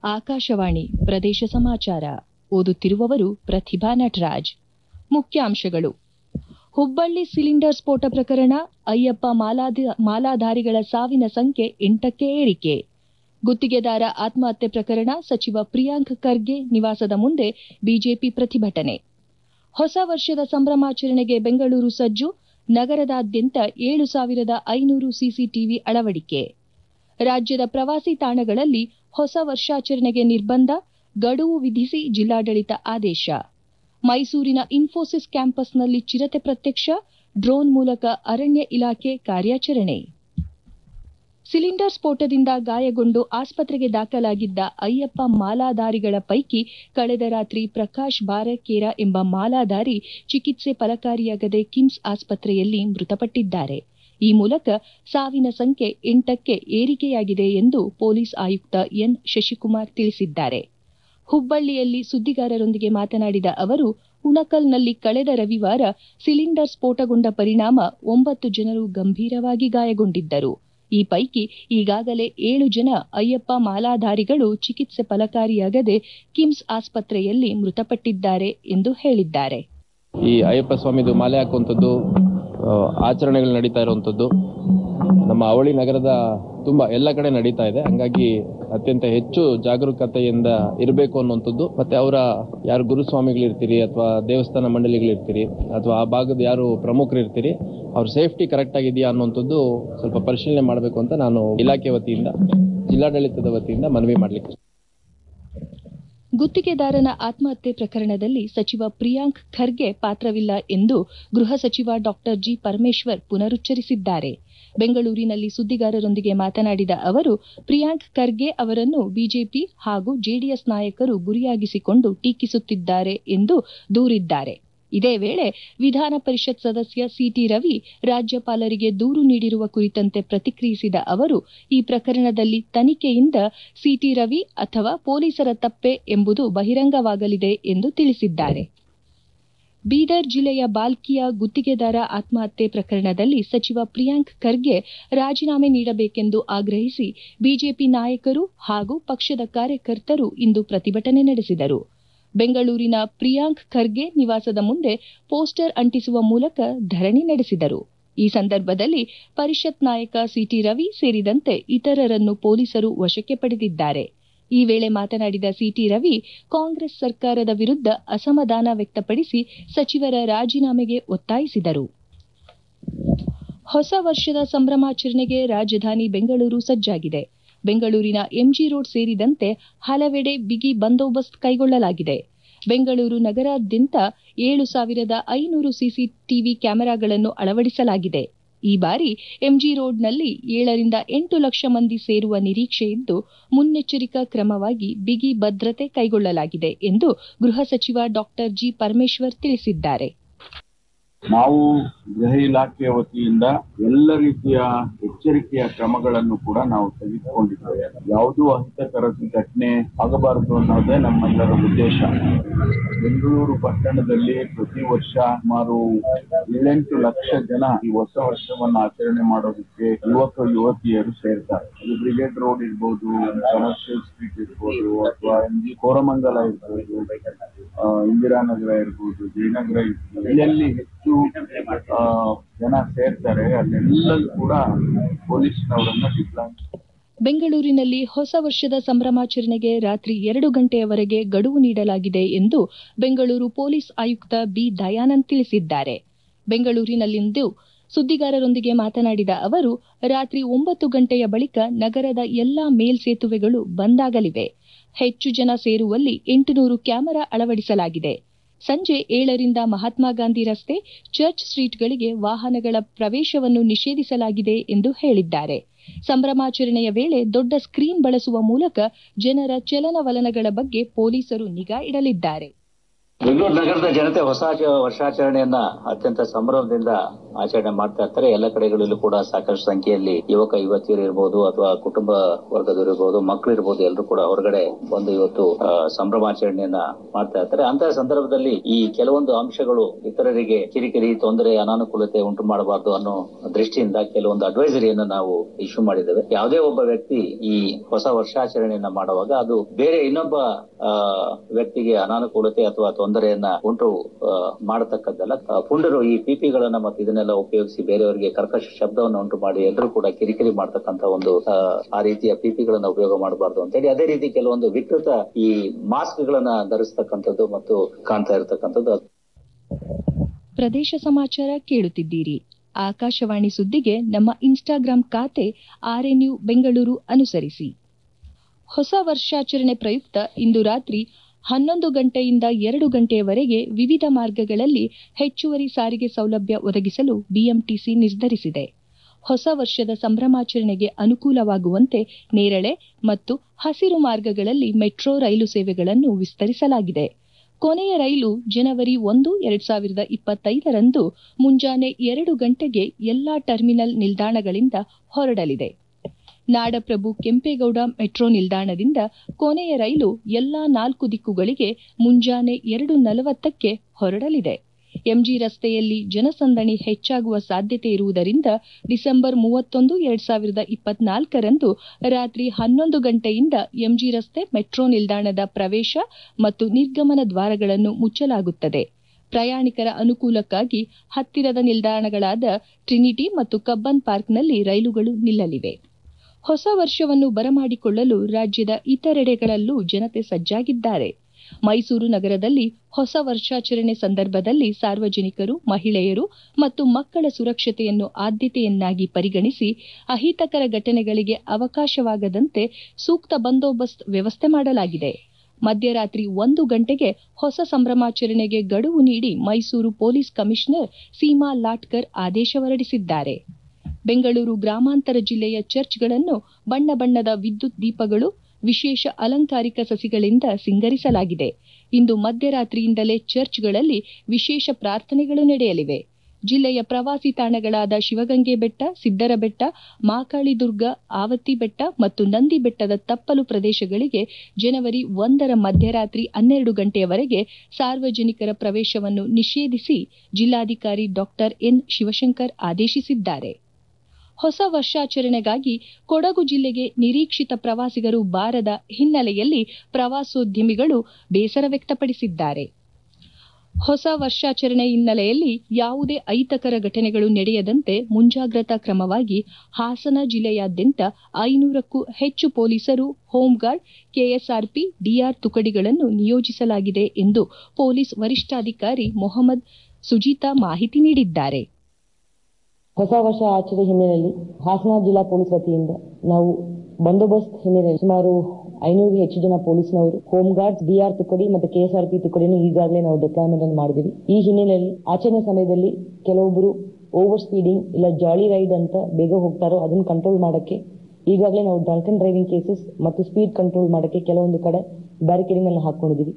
ಆಕಾಶವಾಣಿ ಪ್ರದೇಶ ಸಮಾಚಾರ ಓದುತ್ತಿರುವವರು ಪ್ರತಿಭಾ ನಟರಾಜ್ ಮುಖ್ಯಾಂಶಗಳು ಹುಬ್ಬಳ್ಳಿ ಸಿಲಿಂಡರ್ ಸ್ಫೋಟ ಪ್ರಕರಣ ಅಯ್ಯಪ್ಪ ಮಾಲಾಧಾರಿಗಳ ಸಾವಿನ ಸಂಖ್ಯೆ ಎಂಟಕ್ಕೆ ಏರಿಕೆ ಗುತ್ತಿಗೆದಾರ ಆತ್ಮಹತ್ಯೆ ಪ್ರಕರಣ ಸಚಿವ ಪ್ರಿಯಾಂಕ್ ಖರ್ಗೆ ನಿವಾಸದ ಮುಂದೆ ಬಿಜೆಪಿ ಪ್ರತಿಭಟನೆ ಹೊಸ ವರ್ಷದ ಸಂಭ್ರಮಾಚರಣೆಗೆ ಬೆಂಗಳೂರು ಸಜ್ಜು ನಗರದಾದ್ಯಂತ ಏಳು ಸಾವಿರದ ಐನೂರು ಸಿಸಿಟಿವಿ ಅಳವಡಿಕೆ ರಾಜ್ಯದ ಪ್ರವಾಸಿ ತಾಣಗಳಲ್ಲಿ ಹೊಸ ವರ್ಷಾಚರಣೆಗೆ ನಿರ್ಬಂಧ ಗಡುವು ವಿಧಿಸಿ ಜಿಲ್ಲಾಡಳಿತ ಆದೇಶ ಮೈಸೂರಿನ ಇನ್ಫೋಸಿಸ್ ಕ್ಯಾಂಪಸ್ನಲ್ಲಿ ಚಿರತೆ ಪ್ರತ್ಯಕ್ಷ ಡ್ರೋನ್ ಮೂಲಕ ಅರಣ್ಯ ಇಲಾಖೆ ಕಾರ್ಯಾಚರಣೆ ಸಿಲಿಂಡರ್ ಸ್ಫೋಟದಿಂದ ಗಾಯಗೊಂಡು ಆಸ್ಪತ್ರೆಗೆ ದಾಖಲಾಗಿದ್ದ ಅಯ್ಯಪ್ಪ ಮಾಲಾಧಾರಿಗಳ ಪೈಕಿ ಕಳೆದ ರಾತ್ರಿ ಪ್ರಕಾಶ್ ಬಾರಕೇರ ಎಂಬ ಮಾಲಾಧಾರಿ ಚಿಕಿತ್ಸೆ ಫಲಕಾರಿಯಾಗದೆ ಕಿಮ್ಸ್ ಆಸ್ಪತ್ರೆಯಲ್ಲಿ ಮೃತಪಟ್ಟಿದ್ದಾರೆ ಈ ಮೂಲಕ ಸಾವಿನ ಸಂಖ್ಯೆ ಎಂಟಕ್ಕೆ ಏರಿಕೆಯಾಗಿದೆ ಎಂದು ಪೊಲೀಸ್ ಆಯುಕ್ತ ಎನ್ ಶಶಿಕುಮಾರ್ ತಿಳಿಸಿದ್ದಾರೆ ಹುಬ್ಬಳ್ಳಿಯಲ್ಲಿ ಸುದ್ದಿಗಾರರೊಂದಿಗೆ ಮಾತನಾಡಿದ ಅವರು ಉಣಕಲ್ನಲ್ಲಿ ಕಳೆದ ರವಿವಾರ ಸಿಲಿಂಡರ್ ಸ್ಫೋಟಗೊಂಡ ಪರಿಣಾಮ ಒಂಬತ್ತು ಜನರು ಗಂಭೀರವಾಗಿ ಗಾಯಗೊಂಡಿದ್ದರು ಈ ಪೈಕಿ ಈಗಾಗಲೇ ಏಳು ಜನ ಅಯ್ಯಪ್ಪ ಮಾಲಾಧಾರಿಗಳು ಚಿಕಿತ್ಸೆ ಫಲಕಾರಿಯಾಗದೆ ಕಿಮ್ಸ್ ಆಸ್ಪತ್ರೆಯಲ್ಲಿ ಮೃತಪಟ್ಟಿದ್ದಾರೆ ಎಂದು ಹೇಳಿದ್ದಾರೆ ಈ ಅಯ್ಯಪ್ಪ ಸ್ವಾಮಿದು ಮಾಲೆ ಹಾಕುವಂಥದ್ದು ಆಚರಣೆಗಳು ನಡೀತಾ ಇರುವಂಥದ್ದು ನಮ್ಮ ಅವಳಿ ನಗರದ ತುಂಬಾ ಎಲ್ಲ ಕಡೆ ನಡೀತಾ ಇದೆ ಹಂಗಾಗಿ ಅತ್ಯಂತ ಹೆಚ್ಚು ಜಾಗರೂಕತೆಯಿಂದ ಇರಬೇಕು ಅನ್ನುವಂಥದ್ದು ಮತ್ತೆ ಅವರ ಯಾರು ಗುರುಸ್ವಾಮಿಗಳಿರ್ತೀರಿ ಅಥವಾ ದೇವಸ್ಥಾನ ಮಂಡಳಿಗಳಿರ್ತೀರಿ ಅಥವಾ ಆ ಭಾಗದ ಯಾರು ಪ್ರಮುಖರು ಇರ್ತೀರಿ ಅವ್ರ ಸೇಫ್ಟಿ ಕರೆಕ್ಟ್ ಆಗಿದೆಯಾ ಅನ್ನುವಂಥದ್ದು ಸ್ವಲ್ಪ ಪರಿಶೀಲನೆ ಮಾಡಬೇಕು ಅಂತ ನಾನು ಇಲಾಖೆ ವತಿಯಿಂದ ಜಿಲ್ಲಾಡಳಿತದ ವತಿಯಿಂದ ಮನವಿ ಮಾಡಲಿಕ್ಕೆ ಗುತ್ತಿಗೆದಾರನ ಆತ್ಮಹತ್ಯೆ ಪ್ರಕರಣದಲ್ಲಿ ಸಚಿವ ಪ್ರಿಯಾಂಕ್ ಖರ್ಗೆ ಪಾತ್ರವಿಲ್ಲ ಎಂದು ಗೃಹ ಸಚಿವ ಡಾ ಜಿ ಪರಮೇಶ್ವರ್ ಪುನರುಚ್ಚರಿಸಿದ್ದಾರೆ ಬೆಂಗಳೂರಿನಲ್ಲಿ ಸುದ್ದಿಗಾರರೊಂದಿಗೆ ಮಾತನಾಡಿದ ಅವರು ಪ್ರಿಯಾಂಕ್ ಖರ್ಗೆ ಅವರನ್ನು ಬಿಜೆಪಿ ಹಾಗೂ ಜೆಡಿಎಸ್ ನಾಯಕರು ಗುರಿಯಾಗಿಸಿಕೊಂಡು ಟೀಕಿಸುತ್ತಿದ್ದಾರೆ ಎಂದು ದೂರಿದ್ದಾರೆ ಇದೇ ವೇಳೆ ವಿಧಾನ ಪರಿಷತ್ ಸದಸ್ಯ ಸಿಟಿ ರವಿ ರಾಜ್ಯಪಾಲರಿಗೆ ದೂರು ನೀಡಿರುವ ಕುರಿತಂತೆ ಪ್ರತಿಕ್ರಿಯಿಸಿದ ಅವರು ಈ ಪ್ರಕರಣದಲ್ಲಿ ತನಿಖೆಯಿಂದ ಸಿಟಿ ರವಿ ಅಥವಾ ಪೊಲೀಸರ ತಪ್ಪೆ ಎಂಬುದು ಬಹಿರಂಗವಾಗಲಿದೆ ಎಂದು ತಿಳಿಸಿದ್ದಾರೆ ಬೀದರ್ ಜಿಲ್ಲೆಯ ಬಾಲ್ಕಿಯ ಗುತ್ತಿಗೆದಾರ ಆತ್ಮಹತ್ಯೆ ಪ್ರಕರಣದಲ್ಲಿ ಸಚಿವ ಪ್ರಿಯಾಂಕ್ ಖರ್ಗೆ ರಾಜೀನಾಮೆ ನೀಡಬೇಕೆಂದು ಆಗ್ರಹಿಸಿ ಬಿಜೆಪಿ ನಾಯಕರು ಹಾಗೂ ಪಕ್ಷದ ಕಾರ್ಯಕರ್ತರು ಇಂದು ಪ್ರತಿಭಟನೆ ನಡೆಸಿದರು ಬೆಂಗಳೂರಿನ ಪ್ರಿಯಾಂಕ್ ಖರ್ಗೆ ನಿವಾಸದ ಮುಂದೆ ಪೋಸ್ಟರ್ ಅಂಟಿಸುವ ಮೂಲಕ ಧರಣಿ ನಡೆಸಿದರು ಈ ಸಂದರ್ಭದಲ್ಲಿ ಪರಿಷತ್ ನಾಯಕ ಸಿಟಿ ರವಿ ಸೇರಿದಂತೆ ಇತರರನ್ನು ಪೊಲೀಸರು ವಶಕ್ಕೆ ಪಡೆದಿದ್ದಾರೆ ಈ ವೇಳೆ ಮಾತನಾಡಿದ ಸಿಟಿ ರವಿ ಕಾಂಗ್ರೆಸ್ ಸರ್ಕಾರದ ವಿರುದ್ಧ ಅಸಮಾಧಾನ ವ್ಯಕ್ತಪಡಿಸಿ ಸಚಿವರ ರಾಜೀನಾಮೆಗೆ ಒತ್ತಾಯಿಸಿದರು ಹೊಸ ವರ್ಷದ ಸಂಭ್ರಮಾಚರಣೆಗೆ ರಾಜಧಾನಿ ಬೆಂಗಳೂರು ಸಜ್ಜಾಗಿದೆ ಬೆಂಗಳೂರಿನ ಎಂಜಿ ರೋಡ್ ಸೇರಿದಂತೆ ಹಲವೆಡೆ ಬಿಗಿ ಬಂದೋಬಸ್ತ್ ಕೈಗೊಳ್ಳಲಾಗಿದೆ ಬೆಂಗಳೂರು ನಗರಾದ್ಯಂತ ಏಳು ಸಾವಿರದ ಐನೂರು ಸಿಸಿಟಿವಿ ಕ್ಯಾಮೆರಾಗಳನ್ನು ಅಳವಡಿಸಲಾಗಿದೆ ಈ ಬಾರಿ ಎಂಜಿ ರೋಡ್ನಲ್ಲಿ ಏಳರಿಂದ ಎಂಟು ಲಕ್ಷ ಮಂದಿ ಸೇರುವ ನಿರೀಕ್ಷೆ ಇದ್ದು ಮುನ್ನೆಚ್ಚರಿಕಾ ಕ್ರಮವಾಗಿ ಬಿಗಿ ಭದ್ರತೆ ಕೈಗೊಳ್ಳಲಾಗಿದೆ ಎಂದು ಗೃಹ ಸಚಿವ ಡಾ ಜಿ ಪರಮೇಶ್ವರ್ ತಿಳಿಸಿದ್ದಾರೆ ನಾವು ಗೃಹ ಇಲಾಖೆಯ ವತಿಯಿಂದ ಎಲ್ಲ ರೀತಿಯ ಎಚ್ಚರಿಕೆಯ ಕ್ರಮಗಳನ್ನು ಕೂಡ ನಾವು ತೆಗೆದುಕೊಂಡಿದ್ದೇವೆ ಯಾವುದೂ ಅಹಿತಕರ ಘಟನೆ ಆಗಬಾರದು ಅನ್ನೋದೇ ನಮ್ಮೆಲ್ಲರ ಉದ್ದೇಶ ಬೆಂಗಳೂರು ಪಟ್ಟಣದಲ್ಲಿ ಪ್ರತಿ ವರ್ಷ ಸುಮಾರು ಏಳೆಂಟು ಲಕ್ಷ ಜನ ಈ ಹೊಸ ವರ್ಷವನ್ನು ಆಚರಣೆ ಮಾಡೋದಕ್ಕೆ ಯುವಕ ಯುವತಿಯರು ಸೇರ್ತಾರೆ ಅದು ಬ್ರಿಗೇಡ್ ರೋಡ್ ಇರ್ಬೋದು ಕಮರ್ಷಿಯಲ್ ಸ್ಟ್ರೀಟ್ ಇರ್ಬೋದು ಅಥವಾ ಕೋರಮಂಗಲ ಇರ್ಬೋದು ಇಂದಿರಾನಗರ ಇರ್ಬೋದು ಜಯನಗರ ಇರ್ಬೋದು ಎಲ್ಲೆಲ್ಲಿ ಹೆಚ್ಚು ಜನ ಸೇರ್ತಾರೆ ಅಲ್ಲೆಲ್ಲೂ ಕೂಡ ಪೊಲೀಸ್ನವರನ್ನ ಡಿಪ್ಲಾಯ್ ಬೆಂಗಳೂರಿನಲ್ಲಿ ಹೊಸ ವರ್ಷದ ಸಂಭ್ರಮಾಚರಣೆಗೆ ರಾತ್ರಿ ಎರಡು ಗಂಟೆಯವರೆಗೆ ಗಡುವು ನೀಡಲಾಗಿದೆ ಎಂದು ಬೆಂಗಳೂರು ಪೊಲೀಸ್ ಆಯುಕ್ತ ಬಿ ದಯಾನಂದ್ ತಿಳಿಸಿದ್ದಾರೆ ಬೆಂಗಳೂರಿನಲ್ಲಿಂದು ಸುದ್ದಿಗಾರರೊಂದಿಗೆ ಮಾತನಾಡಿದ ಅವರು ರಾತ್ರಿ ಒಂಬತ್ತು ಗಂಟೆಯ ಬಳಿಕ ನಗರದ ಎಲ್ಲಾ ಮೇಲ್ಸೇತುವೆಗಳು ಬಂದ್ ಆಗಲಿವೆ ಹೆಚ್ಚು ಜನ ಸೇರುವಲ್ಲಿ ಎಂಟುನೂರು ಕ್ಯಾಮೆರಾ ಅಳವಡಿಸಲಾಗಿದೆ ಸಂಜೆ ಏಳರಿಂದ ಮಹಾತ್ಮ ಗಾಂಧಿ ರಸ್ತೆ ಚರ್ಚ್ ಸ್ಟ್ರೀಟ್ಗಳಿಗೆ ವಾಹನಗಳ ಪ್ರವೇಶವನ್ನು ನಿಷೇಧಿಸಲಾಗಿದೆ ಎಂದು ಹೇಳಿದ್ದಾರೆ ಸಂಭ್ರಮಾಚರಣೆಯ ವೇಳೆ ದೊಡ್ಡ ಸ್ಕ್ರೀನ್ ಬಳಸುವ ಮೂಲಕ ಜನರ ಚಲನವಲನಗಳ ಬಗ್ಗೆ ಪೊಲೀಸರು ನಿಗಾ ಇಡಲಿದ್ದಾರೆ ಬೆಂಗಳೂರು ನಗರದ ಜನತೆ ಹೊಸ ವರ್ಷಾಚರಣೆಯನ್ನ ಅತ್ಯಂತ ಸಂಭ್ರಮದಿಂದ ಆಚರಣೆ ಮಾಡ್ತಾ ಇರ್ತಾರೆ ಎಲ್ಲ ಕಡೆಗಳಲ್ಲೂ ಕೂಡ ಸಾಕಷ್ಟು ಸಂಖ್ಯೆಯಲ್ಲಿ ಯುವಕ ಯುವತಿಯರು ಇರಬಹುದು ಅಥವಾ ಕುಟುಂಬ ವರ್ಗದವರು ಇರಬಹುದು ಮಕ್ಕಳು ಇರಬಹುದು ಎಲ್ಲರೂ ಕೂಡ ಹೊರಗಡೆ ಬಂದು ಇವತ್ತು ಸಂಭ್ರಮಾಚರಣೆಯನ್ನ ಮಾಡ್ತಾ ಇರ್ತಾರೆ ಅಂತಹ ಸಂದರ್ಭದಲ್ಲಿ ಈ ಕೆಲವೊಂದು ಅಂಶಗಳು ಇತರರಿಗೆ ಕಿರಿಕಿರಿ ತೊಂದರೆ ಅನಾನುಕೂಲತೆ ಉಂಟು ಮಾಡಬಾರದು ಅನ್ನೋ ದೃಷ್ಟಿಯಿಂದ ಕೆಲವೊಂದು ಅಡ್ವೈಸರಿಯನ್ನ ನಾವು ಇಶ್ಯೂ ಮಾಡಿದ್ದೇವೆ ಯಾವುದೇ ಒಬ್ಬ ವ್ಯಕ್ತಿ ಈ ಹೊಸ ವರ್ಷಾಚರಣೆಯನ್ನ ಮಾಡುವಾಗ ಅದು ಬೇರೆ ಇನ್ನೊಬ್ಬ ವ್ಯಕ್ತಿಗೆ ಅನಾನುಕೂಲತೆ ಅಥವಾ ತೊಂದರೆಯನ್ನ ಉಂಟು ಮಾಡತಕ್ಕದ್ದಲ್ಲ ಪುಂಡರು ಈ ಪಿಪಿಗಳನ್ನ ಮತ್ತು ಇದನ್ನೆಲ್ಲ ಉಪಯೋಗಿಸಿ ಬೇರೆಯವರಿಗೆ ಕರ್ಕಶ ಶಬ್ದವನ್ನು ಉಂಟು ಮಾಡಿ ಎಲ್ಲರೂ ಕೂಡ ಕಿರಿಕಿರಿ ಮಾಡ್ತಕ್ಕಂತ ಒಂದು ಆ ರೀತಿಯ ಪಿಪಿಗಳನ್ನ ಉಪಯೋಗ ಮಾಡಬಾರ್ದು ಅಂತ ಹೇಳಿ ಅದೇ ರೀತಿ ಕೆಲವೊಂದು ವಿಕೃತ ಈ ಮಾಸ್ಕ್ ಗಳನ್ನ ಧರಿಸ್ತಕ್ಕಂಥದ್ದು ಮತ್ತು ಕಾಣ್ತಾ ಇರತಕ್ಕಂಥದ್ದು ಪ್ರದೇಶ ಸಮಾಚಾರ ಕೇಳುತ್ತಿದ್ದೀರಿ ಆಕಾಶವಾಣಿ ಸುದ್ದಿಗೆ ನಮ್ಮ ಇನ್ಸ್ಟಾಗ್ರಾಂ ಖಾತೆ ಆರ್ಎನ್ಯು ಬೆಂಗಳೂರು ಅನುಸರಿಸಿ ಹೊಸ ವರ್ಷಾಚರಣೆ ಪ್ರಯುಕ್ತ ಇಂದು ರಾತ್ರಿ ಹನ್ನೊಂದು ಗಂಟೆಯಿಂದ ಎರಡು ಗಂಟೆಯವರೆಗೆ ವಿವಿಧ ಮಾರ್ಗಗಳಲ್ಲಿ ಹೆಚ್ಚುವರಿ ಸಾರಿಗೆ ಸೌಲಭ್ಯ ಒದಗಿಸಲು ಬಿಎಂಟಿಸಿ ನಿರ್ಧರಿಸಿದೆ ಹೊಸ ವರ್ಷದ ಸಂಭ್ರಮಾಚರಣೆಗೆ ಅನುಕೂಲವಾಗುವಂತೆ ನೇರಳೆ ಮತ್ತು ಹಸಿರು ಮಾರ್ಗಗಳಲ್ಲಿ ಮೆಟ್ರೋ ರೈಲು ಸೇವೆಗಳನ್ನು ವಿಸ್ತರಿಸಲಾಗಿದೆ ಕೊನೆಯ ರೈಲು ಜನವರಿ ಒಂದು ಎರಡ್ ಸಾವಿರದ ಇಪ್ಪತ್ತೈದರಂದು ಮುಂಜಾನೆ ಎರಡು ಗಂಟೆಗೆ ಎಲ್ಲಾ ಟರ್ಮಿನಲ್ ನಿಲ್ದಾಣಗಳಿಂದ ಹೊರಡಲಿದೆ ನಾಡಪ್ರಭು ಕೆಂಪೇಗೌಡ ಮೆಟ್ರೋ ನಿಲ್ದಾಣದಿಂದ ಕೊನೆಯ ರೈಲು ಎಲ್ಲಾ ನಾಲ್ಕು ದಿಕ್ಕುಗಳಿಗೆ ಮುಂಜಾನೆ ಎರಡು ನಲವತ್ತಕ್ಕೆ ಹೊರಡಲಿದೆ ಎಂಜಿ ರಸ್ತೆಯಲ್ಲಿ ಜನಸಂದಣಿ ಹೆಚ್ಚಾಗುವ ಸಾಧ್ಯತೆ ಇರುವುದರಿಂದ ಡಿಸೆಂಬರ್ ಮೂವತ್ತೊಂದು ಎರಡ್ ಸಾವಿರದ ಇಪ್ಪತ್ನಾಲ್ಕರಂದು ರಾತ್ರಿ ಹನ್ನೊಂದು ಗಂಟೆಯಿಂದ ಎಂಜಿ ರಸ್ತೆ ಮೆಟ್ರೋ ನಿಲ್ದಾಣದ ಪ್ರವೇಶ ಮತ್ತು ನಿರ್ಗಮನ ದ್ವಾರಗಳನ್ನು ಮುಚ್ಚಲಾಗುತ್ತದೆ ಪ್ರಯಾಣಿಕರ ಅನುಕೂಲಕ್ಕಾಗಿ ಹತ್ತಿರದ ನಿಲ್ದಾಣಗಳಾದ ಟ್ರಿನಿಟಿ ಮತ್ತು ಕಬ್ಬನ್ ಪಾರ್ಕ್ನಲ್ಲಿ ರೈಲುಗಳು ನಿಲ್ಲಲಿವೆ ಹೊಸ ವರ್ಷವನ್ನು ಬರಮಾಡಿಕೊಳ್ಳಲು ರಾಜ್ಯದ ಇತರೆಡೆಗಳಲ್ಲೂ ಜನತೆ ಸಜ್ಜಾಗಿದ್ದಾರೆ ಮೈಸೂರು ನಗರದಲ್ಲಿ ಹೊಸ ವರ್ಷಾಚರಣೆ ಸಂದರ್ಭದಲ್ಲಿ ಸಾರ್ವಜನಿಕರು ಮಹಿಳೆಯರು ಮತ್ತು ಮಕ್ಕಳ ಸುರಕ್ಷತೆಯನ್ನು ಆದ್ಯತೆಯನ್ನಾಗಿ ಪರಿಗಣಿಸಿ ಅಹಿತಕರ ಘಟನೆಗಳಿಗೆ ಅವಕಾಶವಾಗದಂತೆ ಸೂಕ್ತ ಬಂದೋಬಸ್ತ್ ವ್ಯವಸ್ಥೆ ಮಾಡಲಾಗಿದೆ ಮಧ್ಯರಾತ್ರಿ ಒಂದು ಗಂಟೆಗೆ ಹೊಸ ಸಂಭ್ರಮಾಚರಣೆಗೆ ಗಡುವು ನೀಡಿ ಮೈಸೂರು ಪೊಲೀಸ್ ಕಮಿಷನರ್ ಸೀಮಾ ಲಾಟ್ಕರ್ ಆದೇಶ ಹೊರಡಿಸಿದ್ದಾರೆ ಬೆಂಗಳೂರು ಗ್ರಾಮಾಂತರ ಜಿಲ್ಲೆಯ ಚರ್ಚ್ಗಳನ್ನು ಬಣ್ಣ ಬಣ್ಣದ ವಿದ್ಯುತ್ ದೀಪಗಳು ವಿಶೇಷ ಅಲಂಕಾರಿಕ ಸಸಿಗಳಿಂದ ಸಿಂಗರಿಸಲಾಗಿದೆ ಇಂದು ಮಧ್ಯರಾತ್ರಿಯಿಂದಲೇ ಚರ್ಚ್ಗಳಲ್ಲಿ ವಿಶೇಷ ಪ್ರಾರ್ಥನೆಗಳು ನಡೆಯಲಿವೆ ಜಿಲ್ಲೆಯ ಪ್ರವಾಸಿ ತಾಣಗಳಾದ ಶಿವಗಂಗೆ ಬೆಟ್ಟ ಸಿದ್ದರ ಬೆಟ್ಟ ಮಾಕಾಳಿ ದುರ್ಗ ಆವತಿ ಬೆಟ್ಟ ಮತ್ತು ನಂದಿ ಬೆಟ್ಟದ ತಪ್ಪಲು ಪ್ರದೇಶಗಳಿಗೆ ಜನವರಿ ಒಂದರ ಮಧ್ಯರಾತ್ರಿ ಹನ್ನೆರಡು ಗಂಟೆಯವರೆಗೆ ಸಾರ್ವಜನಿಕರ ಪ್ರವೇಶವನ್ನು ನಿಷೇಧಿಸಿ ಜಿಲ್ಲಾಧಿಕಾರಿ ಡಾಕ್ಟರ್ ಎನ್ ಶಿವಶಂಕರ್ ಆದೇಶಿಸಿದ್ದಾರೆ ಹೊಸ ವರ್ಷಾಚರಣೆಗಾಗಿ ಕೊಡಗು ಜಿಲ್ಲೆಗೆ ನಿರೀಕ್ಷಿತ ಪ್ರವಾಸಿಗರು ಬಾರದ ಹಿನ್ನೆಲೆಯಲ್ಲಿ ಪ್ರವಾಸೋದ್ಯಮಿಗಳು ಬೇಸರ ವ್ಯಕ್ತಪಡಿಸಿದ್ದಾರೆ ಹೊಸ ವರ್ಷಾಚರಣೆ ಹಿನ್ನೆಲೆಯಲ್ಲಿ ಯಾವುದೇ ಅಹಿತಕರ ಘಟನೆಗಳು ನಡೆಯದಂತೆ ಮುಂಜಾಗ್ರತಾ ಕ್ರಮವಾಗಿ ಹಾಸನ ಜಿಲ್ಲೆಯಾದ್ಯಂತ ಐನೂರಕ್ಕೂ ಹೆಚ್ಚು ಪೊಲೀಸರು ಹೋಂಗಾರ್ಡ್ ಕೆಎಸ್ಆರ್ಪಿ ಡಿಆರ್ ತುಕಡಿಗಳನ್ನು ನಿಯೋಜಿಸಲಾಗಿದೆ ಎಂದು ಪೊಲೀಸ್ ವರಿಷ್ಠಾಧಿಕಾರಿ ಮೊಹಮ್ಮದ್ ಸುಜೀತಾ ಮಾಹಿತಿ ನೀಡಿದ್ದಾರೆ ಹೊಸ ವರ್ಷ ಆಚರಣೆ ಹಿನ್ನೆಲೆಯಲ್ಲಿ ಹಾಸನ ಜಿಲ್ಲಾ ಪೊಲೀಸ್ ವತಿಯಿಂದ ನಾವು ಬಂದೋಬಸ್ತ್ ಹಿನ್ನೆಲೆಯಲ್ಲಿ ಸುಮಾರು ಐನೂರು ಹೆಚ್ಚು ಜನ ಪೊಲೀಸ್ನವರು ಹೋಮ್ ಗಾರ್ಡ್ಸ್ ಡಿಆರ್ ತುಕಡಿ ಮತ್ತು ಕೆಎಸ್ಆರ್ಪಿ ತುಕಡಿಯನ್ನು ಈಗಾಗಲೇ ನಾವು ಡಿಪ್ಲಾಯ್ಮೆಂಟ್ ಅನ್ನು ಮಾಡಿದ್ದೀವಿ ಈ ಹಿನ್ನೆಲೆಯಲ್ಲಿ ಆಚರಣೆ ಸಮಯದಲ್ಲಿ ಕೆಲವೊಬ್ಬರು ಓವರ್ ಸ್ಪೀಡಿಂಗ್ ಇಲ್ಲ ಜಾಲಿ ರೈಡ್ ಅಂತ ಬೇಗ ಹೋಗ್ತಾರೋ ಅದನ್ನು ಕಂಟ್ರೋಲ್ ಮಾಡಕ್ಕೆ ಈಗಾಗಲೇ ನಾವು ಡ್ರಂಕನ್ ಡ್ರೈವಿಂಗ್ ಕೇಸಸ್ ಮತ್ತು ಸ್ಪೀಡ್ ಕಂಟ್ರೋಲ್ ಮಾಡಕ್ಕೆ ಕೆಲವೊಂದು ಕಡೆ ಬ್ಯಾರಿಕೇಡಿಂಗ್ ಅನ್ನು ಹಾಕೊಂಡಿದ್ದೀವಿ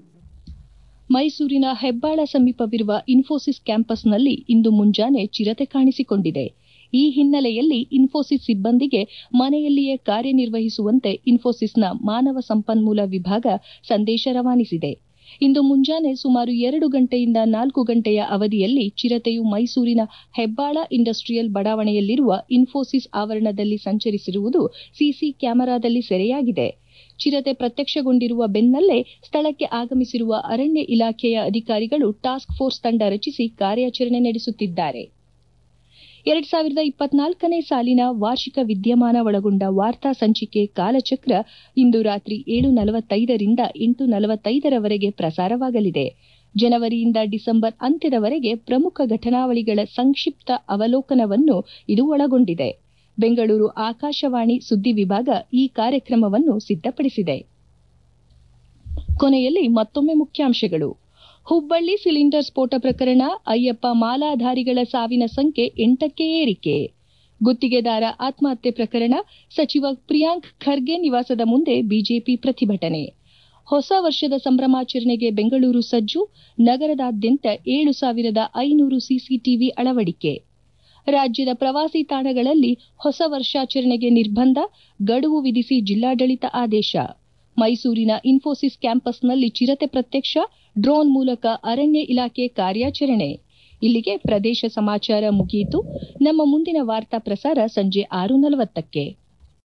ಮೈಸೂರಿನ ಹೆಬ್ಬಾಳ ಸಮೀಪವಿರುವ ಇನ್ಫೋಸಿಸ್ ಕ್ಯಾಂಪಸ್ನಲ್ಲಿ ಇಂದು ಮುಂಜಾನೆ ಚಿರತೆ ಕಾಣಿಸಿಕೊಂಡಿದೆ ಈ ಹಿನ್ನೆಲೆಯಲ್ಲಿ ಇನ್ಫೋಸಿಸ್ ಸಿಬ್ಬಂದಿಗೆ ಮನೆಯಲ್ಲಿಯೇ ಕಾರ್ಯನಿರ್ವಹಿಸುವಂತೆ ಇನ್ಫೋಸಿಸ್ನ ಮಾನವ ಸಂಪನ್ಮೂಲ ವಿಭಾಗ ಸಂದೇಶ ರವಾನಿಸಿದೆ ಇಂದು ಮುಂಜಾನೆ ಸುಮಾರು ಎರಡು ಗಂಟೆಯಿಂದ ನಾಲ್ಕು ಗಂಟೆಯ ಅವಧಿಯಲ್ಲಿ ಚಿರತೆಯು ಮೈಸೂರಿನ ಹೆಬ್ಬಾಳ ಇಂಡಸ್ಟ್ರಿಯಲ್ ಬಡಾವಣೆಯಲ್ಲಿರುವ ಇನ್ಫೋಸಿಸ್ ಆವರಣದಲ್ಲಿ ಸಂಚರಿಸಿರುವುದು ಸಿಸಿ ಕ್ಯಾಮೆರಾದಲ್ಲಿ ಸೆರೆಯಾಗಿದೆ ಚಿರತೆ ಪ್ರತ್ಯಕ್ಷಗೊಂಡಿರುವ ಬೆನ್ನಲ್ಲೇ ಸ್ಥಳಕ್ಕೆ ಆಗಮಿಸಿರುವ ಅರಣ್ಯ ಇಲಾಖೆಯ ಅಧಿಕಾರಿಗಳು ಟಾಸ್ಕ್ ಫೋರ್ಸ್ ತಂಡ ರಚಿಸಿ ಕಾರ್ಯಾಚರಣೆ ನಡೆಸುತ್ತಿದ್ದಾರೆ ಎರಡ್ ಸಾವಿರದ ಇಪ್ಪತ್ನಾಲ್ಕನೇ ಸಾಲಿನ ವಾರ್ಷಿಕ ವಿದ್ಯಮಾನ ಒಳಗೊಂಡ ವಾರ್ತಾ ಸಂಚಿಕೆ ಕಾಲಚಕ್ರ ಇಂದು ರಾತ್ರಿ ಏಳು ನಲವತ್ತೈದರಿಂದ ಎಂಟು ನಲವತ್ತೈದರವರೆಗೆ ಪ್ರಸಾರವಾಗಲಿದೆ ಜನವರಿಯಿಂದ ಡಿಸೆಂಬರ್ ಅಂತ್ಯದವರೆಗೆ ಪ್ರಮುಖ ಘಟನಾವಳಿಗಳ ಸಂಕ್ಷಿಪ್ತ ಅವಲೋಕನವನ್ನು ಇದು ಒಳಗೊಂಡಿದೆ ಬೆಂಗಳೂರು ಆಕಾಶವಾಣಿ ಸುದ್ದಿ ವಿಭಾಗ ಈ ಕಾರ್ಯಕ್ರಮವನ್ನು ಸಿದ್ಧಪಡಿಸಿದೆ ಕೊನೆಯಲ್ಲಿ ಮತ್ತೊಮ್ಮೆ ಮುಖ್ಯಾಂಶಗಳು ಹುಬ್ಬಳ್ಳಿ ಸಿಲಿಂಡರ್ ಸ್ಫೋಟ ಪ್ರಕರಣ ಅಯ್ಯಪ್ಪ ಮಾಲಾಧಾರಿಗಳ ಸಾವಿನ ಸಂಖ್ಯೆ ಎಂಟಕ್ಕೆ ಏರಿಕೆ ಗುತ್ತಿಗೆದಾರ ಆತ್ಮಹತ್ಯೆ ಪ್ರಕರಣ ಸಚಿವ ಪ್ರಿಯಾಂಕ್ ಖರ್ಗೆ ನಿವಾಸದ ಮುಂದೆ ಬಿಜೆಪಿ ಪ್ರತಿಭಟನೆ ಹೊಸ ವರ್ಷದ ಸಂಭ್ರಮಾಚರಣೆಗೆ ಬೆಂಗಳೂರು ಸಜ್ಜು ನಗರದಾದ್ಯಂತ ಏಳು ಸಾವಿರದ ಐನೂರು ಸಿಸಿಟಿವಿ ಅಳವಡಿಕೆ ರಾಜ್ಯದ ಪ್ರವಾಸಿ ತಾಣಗಳಲ್ಲಿ ಹೊಸ ವರ್ಷಾಚರಣೆಗೆ ನಿರ್ಬಂಧ ಗಡುವು ವಿಧಿಸಿ ಜಿಲ್ಲಾಡಳಿತ ಆದೇಶ ಮೈಸೂರಿನ ಇನ್ಫೋಸಿಸ್ ಕ್ಯಾಂಪಸ್ನಲ್ಲಿ ಚಿರತೆ ಪ್ರತ್ಯಕ್ಷ ಡ್ರೋನ್ ಮೂಲಕ ಅರಣ್ಯ ಇಲಾಖೆ ಕಾರ್ಯಾಚರಣೆ ಇಲ್ಲಿಗೆ ಪ್ರದೇಶ ಸಮಾಚಾರ ಮುಗಿಯಿತು ನಮ್ಮ ಮುಂದಿನ ವಾರ್ತಾ ಪ್ರಸಾರ ಸಂಜೆ ಆರು ನಲವತ್ತಕ್ಕೆ